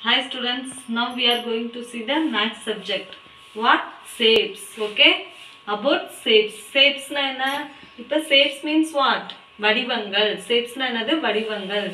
Hi students, now we are going to see the math subject. What? Shapes. Okay? About shapes. Shapes na என்ன? இப்ப shapes means what? வடிவங்கள். Shapes na என்னது? வடிவங்கள்.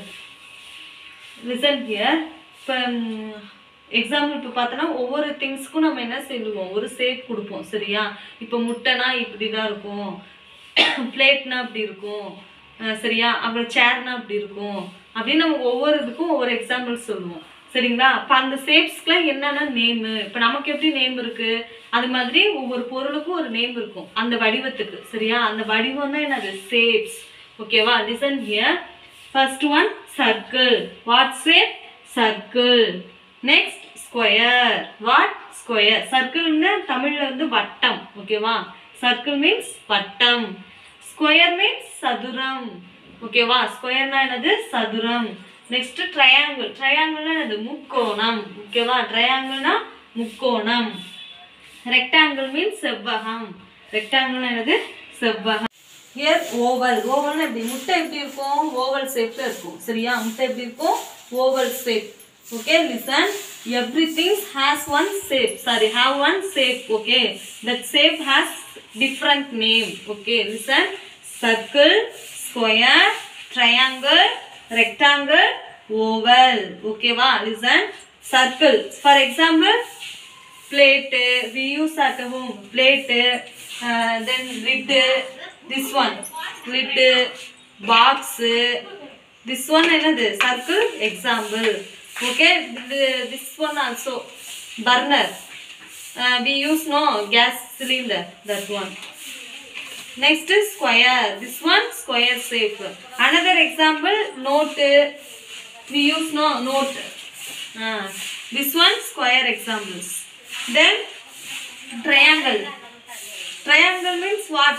Listen here. இப்ப example இப்போ பார்த்தோன்னா ஒவ்வொரு திங்ஸ்க்கும் நம்ம என்ன சொல்லுவோம் ஒரு ஷேப் கொடுப்போம் சரியா இப்போ முட்டைனா இப்படி தான் இருக்கும் பிளேட்னா அப்படி இருக்கும் அஹ் சரியா அப்புறம் சேர்னா அப்படி இருக்கும் அப்படின்னு நம்ம ஒவ்வொரு இதுக்கும் ஒவ்வொரு எக்ஸாம்பிள் சொல்லுவோம் சரிங்களா அப்போ அந்த ஷேப்ஸ்க்குலாம் என்னென்ன நேமு இப்போ நமக்கு எப்படி நேம் இருக்கு அது மாதிரி ஒவ்வொரு பொருளுக்கும் ஒரு நேம் இருக்கும் அந்த வடிவத்துக்கு சரியா அந்த வடிவம் தான் என்னது ஷேப்ஸ் ஓகேவா listen here first one circle what shape circle next square what square சர்க்கிள்னு தமிழ்ல வந்து வட்டம் ஓகேவா சர்க்கிள் மீன்ஸ் வட்டம் ஸ்கொயர் மீன்ஸ் சதுரம் ஓகேவா ஸ்கொயர்னா என்னது சதுரம் நெக்ஸ்ட் ட்ரையாங்கிள் ட்ரையாங்கிள்னா என்னது முக்கோணம் ஓகேவா ட்ரையாங்கிள்னா முக்கோணம் ரெக்டாங்கிள் மீன்ஸ் செவ்வகம் ரெக்டாங்கிள் என்னது செவ்வகம் ஹியர் ஓவல் ஓவல்னா எப்படி முட்டை எப்படி இருக்கும் ஓவல் ஷேப்ல இருக்கும் சரியா முட்டை எப்படி இருக்கும் oval shape okay listen everything has one shape sorry have one shape okay that shape has different name okay listen circle square triangle rectangle oval okay va listen circle for example plate we use at home plate uh, then lid this one lid box this one another circle example okay Th- this one also burner uh, we use no gas cylinder that one next is square this one square shape another example note we use no note uh, this one square examples then triangle triangle means what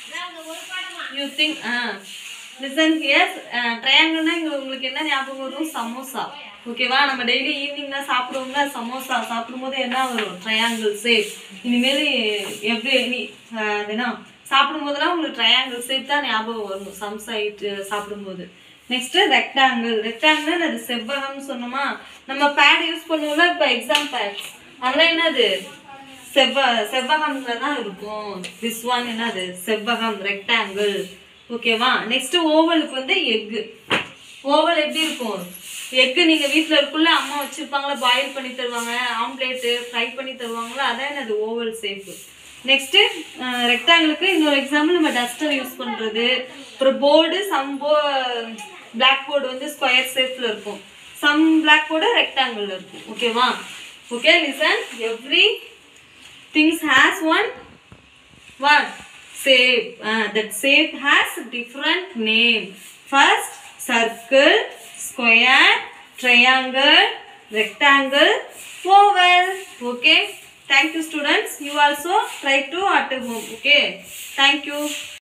you think uh, listen here uh, triangle னா இங்க உங்களுக்கு என்ன ஞாபகம் வரும் சமோசா ஓகேவா நம்ம daily ஈவினிங்னா சாப்பிடுவோம்ல samosa சாப்பிடும்போது என்ன வரும் ட்ரையாங்கிள் ஷேப் இனிமேல் எப்படி நீ ஆஹ் அது என்ன சாப்பிடும்போதெல்லாம் உங்களுக்கு ட்ரையாங்கிள் ஷேப் தான் ஞாபகம் வரும் சம்சா இட்டு சாப்பிடும்போது நெக்ஸ்ட் ரெக்டாங்கிள் ரெக்டாங்கிள் அது செவ்வகம்னு சொன்னோமா நம்ம பேட் யூஸ் பண்ணுவோம்ல இப்போ எக்ஸாம் பேட்ஸ் அதெல்லாம் என்னது செவ்வ செவ்வகம்ல தான் இருக்கும் திஸ் ஒன் என்னது செவ்வகம் ரெக்டாங்கிள் ஓகேவா நெக்ஸ்ட் ஓவலுக்கு வந்து எக்கு ஓவல் எப்படி இருக்கும் எக்கு நீங்க வீட்ல இருக்குள்ள அம்மா வச்சிருப்பாங்களா பாயில் பண்ணி தருவாங்க ஆம்லேட்டு ஃப்ரை பண்ணி தருவாங்களா அதான் என்னது ஓவல் ஷேப்பு நெக்ஸ்ட் ரெக்டாங்கிளுக்கு இன்னொரு எக்ஸாம்பிள் நம்ம டஸ்டர் யூஸ் பண்றது அப்புறம் போர்டு சம் போ பிளாக் போர்டு வந்து ஸ்கொயர் ஷேப்ல இருக்கும் சம் பிளாக் போர்டு ரெக்டாங்கிள் இருக்கும் ஓகேவா okay listen every things has one what shape uh, that shape has different name first circle square triangle rectangle oval okay thank you students you also try to at home okay thank you